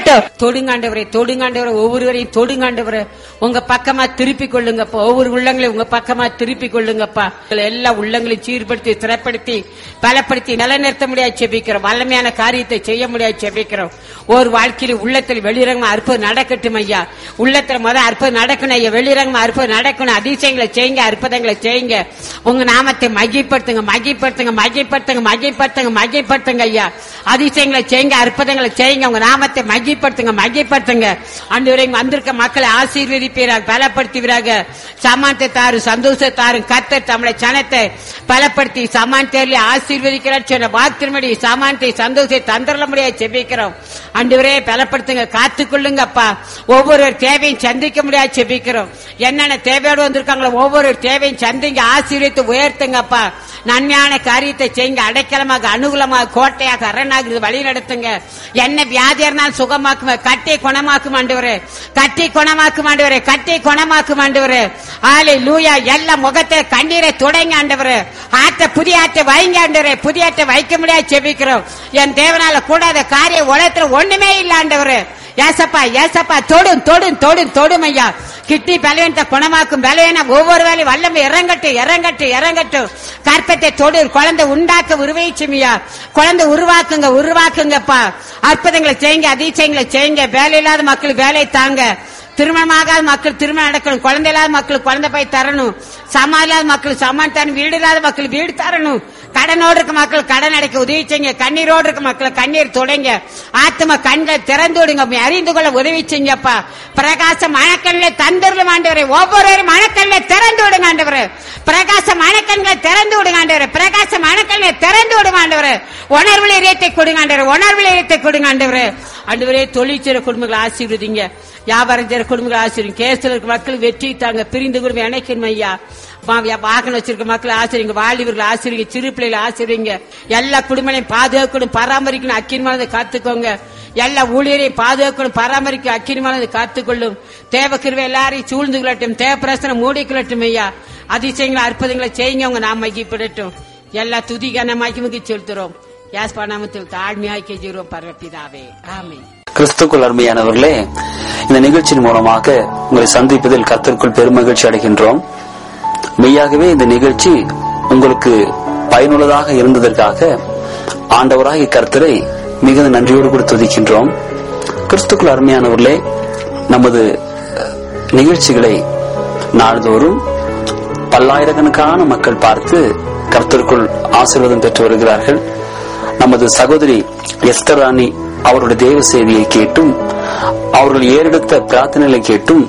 விலகட்டும் தொடுங்காண்டவரை தொடுங்காண்டவரை ஒவ்வொருவரையும் தொடுங்காண்டவரை உங்க பக்கமா திருப்பி கொள்ளுங்கப்பா ஒவ்வொரு உள்ளங்களையும் உங்க பக்கமா திருப்பி கொள்ளுங்கப்பா உங்களை எல்லா உள்ளங்களையும் சீர்படுத்தி திறப்படுத்தி பலப்படுத்தி நிலைநிறுத்த முடியாது செபிக்கிறோம் வல்லமையான காரியத்தை செய்ய முடியாது செபிக்கிறோம் ஒரு வாழ்க்கையில உள்ளத்தில் வெளிரங்கமா அற்புதம் நடக்கட்டும் ஐயா உள்ளத்துல முதல் அற்புதம் நடக்கணும் ஐயா வெளிரங்கமா அற்புதம் நடக்கணும் அதிசயங்களை செய்யுங்க அற்புதங்களை செய்யுங்க உங்க நாமத்தை மகிப்படுத்துங்க மகிப்படுத்துங்க மகிப்படுத்துங்க மகிப்படுத்துங்க மகிப்படுத்துங்க ஐயா அதிசயங்களை செய்யுங்க அற்புதங்களை செய்யுங்க உங்க நாமத்தை மகிப்படுத்துங்க மகிப்படுத்துங்க அன்று வரை வந்திருக்க மக்களை ஆசீர்வதிப்பீராக பலப்படுத்துவீராக சமானத்தை தாரு சந்தோஷத்தை தாரு கத்த தமிழை சனத்தை பலப்படுத்தி சமானத்தை ஆசீர்வதிக்கிறார் சொன்ன வாக்கின்படி சமானத்தை சந்தோஷத்தை தந்திர முடியாது செபிக்கிறோம் அன்றுவரே பலப்படுத்துங்க காத்துக்கொள்ளுங்கப்பா ஒவ்வொரு தேவையும் சந்திக்க முடியாது செபிக்கிறோம் என்னென்ன தேவையோடு வந்திருக்காங்களோ ஒவ்வொரு தேவையும் சந்திங்க ஆசீர்வதித்து உயர்த்துங்கப்பா நன்மையான காரியத்தை செய்யுங்க அடைக்கலமாக அனுகூலமாக கோட்டையாக அரணாக வழி நடத்துங்க என்ன வியாதியா இருந்தாலும் சுகமாக்குங்க கட்டி குணமாக்கும் ஆண்டவரே கட்டி குணமாக்கும் ஆண்டவரே கட்டி குணமாக்கும் ஆண்டவரே ஆலை லூயா எல்லா முகத்தை கண்ணீரை தொடங்க ஆண்டவரே ஆட்ட புதிய ஆட்டை வைங்க ஆண்டவரே புதிய ஆட்டை வைக்க முடியாது செபிக்கிறோம் என் தேவனால கூடாத காரியம் உலகத்துல ஒண்ணுமே இல்ல ஆண்டவரே ஏசப்பா ஏசப்பா தொடும் தொடும் தொடும் தொடும் ஐயா கிட்டி பலவீனத்தை குணமாக்கும் பலவீன ஒவ்வொரு வேலையும் வல்லமை இறங்கட்டும் இறங்கட்டும் இறங்கட்டும் கற்பத்தை தொடு குழந்தை உண்டாக்க உருவகிச்சுமியா குழந்தை உருவாக்குங்க உருவாக்குங்கப்பா அற்புதங்களை செய்யுங்க அதிசயங்களை செய்யுங்க வேலை இல்லாத மக்கள் வேலை தாங்க திருமணமாகாத மக்கள் திருமணம் நடக்கணும் குழந்தை இல்லாத மக்களுக்கு குழந்தை போய் தரணும் சமான் இல்லாத மக்கள் சமான் தரணும் வீடு இல்லாத மக்கள் வீடு தரணும் கடனோடு இருக்க மக்கள் கடன் அடைக்க உதவி செய்யுங்க கண்ணீரோடு இருக்க மக்கள் கண்ணீர் தொடங்க ஆத்ம கண்களை திறந்து விடுங்க அறிந்து கொள்ள உதவி செய்யுங்கப்பா பிரகாச மணக்கண்களை தந்திரலும் ஆண்டவரே ஒவ்வொரு மணக்கண்களை திறந்து விடுங்க ஆண்டவரே பிரகாச மணக்கண்களை திறந்து விடுங்க ஆண்டவரே பிரகாச மணக்கண்களை திறந்து விடுங்க ஆண்டவரே உணர்வுல இதயத்தை கொடுங்க ஆண்டவரே உணர்வுல இதயத்தை கொடுங்க ஆண்டவரே ஆண்டவரே தொழிற்சிற குடும்பங்களை ஆசீர்வதிங்க வியாபாரம் செய்யற குடும்பங்களை ஆசிரியம் கேஸ்ல இருக்க மக்கள் வெற்றி தாங்க பிரிந்து குடும்பம் இணைக்கணும் ஐயா வாகனம் வச்சிருக்க மக்கள் ஆசிரியங்க வாலிபர்கள் ஆசிரியங்க சிறு பிள்ளைகளை ஆசிரியங்க எல்லா குடும்பங்களையும் பாதுகாக்கணும் பராமரிக்கணும் அக்கிரமானதை காத்துக்கோங்க எல்லா ஊழியரையும் பாதுகாக்கணும் பராமரிக்க அக்கிரமானதை காத்துக்கொள்ளும் தேவ கிருவை எல்லாரையும் சூழ்ந்து கொள்ளட்டும் தேவ பிரசனை மூடிக்கொள்ளட்டும் ஐயா அதிசயங்களை அற்புதங்களை செய்யுங்க அவங்க நாம் மகிப்படட்டும் எல்லா துதி கனமாக்கி செலுத்துறோம் யாஸ்பா நாமத்தில் தாழ்மையாக்கி ஜீரோம் பரப்பிதாவே ஆமே கிறிஸ்துக்குள் அருமையானவர்களே இந்த நிகழ்ச்சியின் மூலமாக உங்களை சந்திப்பதில் கத்திற்குள் பெருமகிழ்ச்சி அடைகின்றோம் மெய்யாகவே இந்த நிகழ்ச்சி உங்களுக்கு பயனுள்ளதாக இருந்ததற்காக ஆண்டவராகிய கர்த்தரை மிகுந்த நன்றியோடு கூட துதிக்கின்றோம் கிறிஸ்துக்குள் அருமையானவர்களே நமது நிகழ்ச்சிகளை நாள்தோறும் பல்லாயிரக்கணக்கான மக்கள் பார்த்து கர்த்தருக்குள் ஆசீர்வாதம் பெற்று வருகிறார்கள் நமது சகோதரி எஸ்தர் ராணி அவருடைய தேவ செய்தியை கேட்டும் அவர்கள் ஏறெடுத்த பிரார்த்தனைகளை கேட்டும்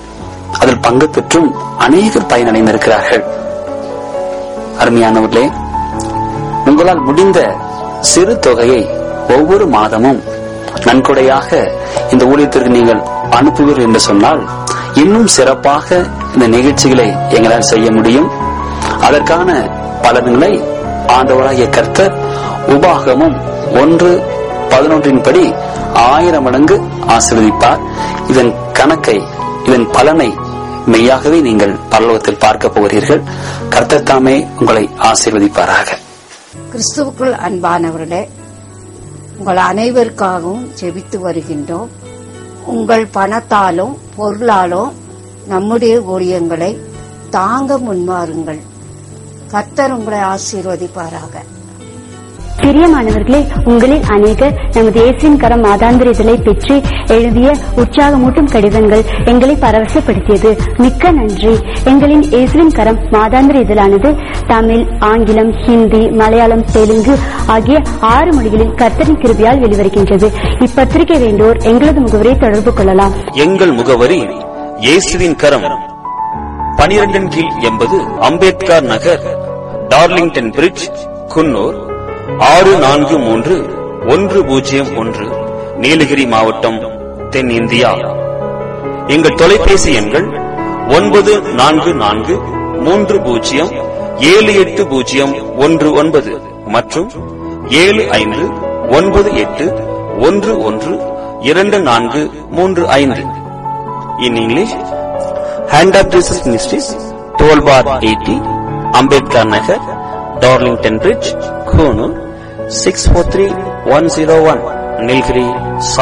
அதில் பங்கு பெற்றும் அநேகர் பயனடைந்திருக்கிறார்கள் அருமையானவர்களே உங்களால் முடிந்த சிறு தொகையை ஒவ்வொரு மாதமும் நன்கொடையாக இந்த ஊழியத்திற்கு நீங்கள் அனுப்புவீர்கள் என்று சொன்னால் இன்னும் சிறப்பாக இந்த நிகழ்ச்சிகளை எங்களால் செய்ய முடியும் அதற்கான பலன்களை ஆண்டவராகிய கர்த்தர் உபாகமும் ஒன்று பதினொன்றின் படி ஆயிரம் மடங்கு ஆசீர்வதிப்பார் இதன் கணக்கை இதன் பலனை மெய்யாகவே நீங்கள் பரலோகத்தில் பார்க்க போகிறீர்கள் கர்த்தர் தாமே உங்களை ஆசீர்வதிப்பாராக கிறிஸ்துவுக்குள் அன்பானவர்களே உங்கள் அனைவருக்காகவும் ஜெபித்து வருகின்றோம் உங்கள் பணத்தாலும் பொருளாலும் நம்முடைய ஊழியங்களை தாங்க முன்வாருங்கள் கர்த்தர் உங்களை ஆசீர்வதிப்பாராக பிரியமானவர்களே உங்களில் அநேகர் நமது இயேசுவின் கரம் மாதாந்திர இதழை பெற்று எழுதிய உற்சாகமூட்டும் கடிதங்கள் எங்களை பரவசப்படுத்தியது மிக்க நன்றி எங்களின் இயேசுவின் கரம் மாதாந்திர இதழானது தமிழ் ஆங்கிலம் ஹிந்தி மலையாளம் தெலுங்கு ஆகிய ஆறு மொழிகளில் கர்த்தரின் கிருபியால் வெளிவருகின்றது இப்பத்திரிகை வேண்டோர் எங்களது முகவரை தொடர்பு கொள்ளலாம் எங்கள் முகவரி இயேசுவின் கரம் பனிரெண்டின் கீழ் எண்பது அம்பேத்கர் நகர் டார்லிங்டன் பிரிட்ஜ் குன்னூர் ஆறு நான்கு மூன்று ஒன்று பூஜ்ஜியம் ஒன்று நீலகிரி மாவட்டம் தென்னிந்தியா எங்கள் தொலைபேசி எண்கள் ஒன்பது நான்கு நான்கு மூன்று பூஜ்ஜியம் ஏழு எட்டு பூஜ்ஜியம் ஒன்று ஒன்பது மற்றும் ஏழு ஐந்து ஒன்பது எட்டு ஒன்று ஒன்று இரண்டு நான்கு மூன்று ஐந்து in English hand of Jesus ministries twelve bar eighty Ambedkar Nagar Darlington Bridge Coonoor six four three one zero one Nilgiri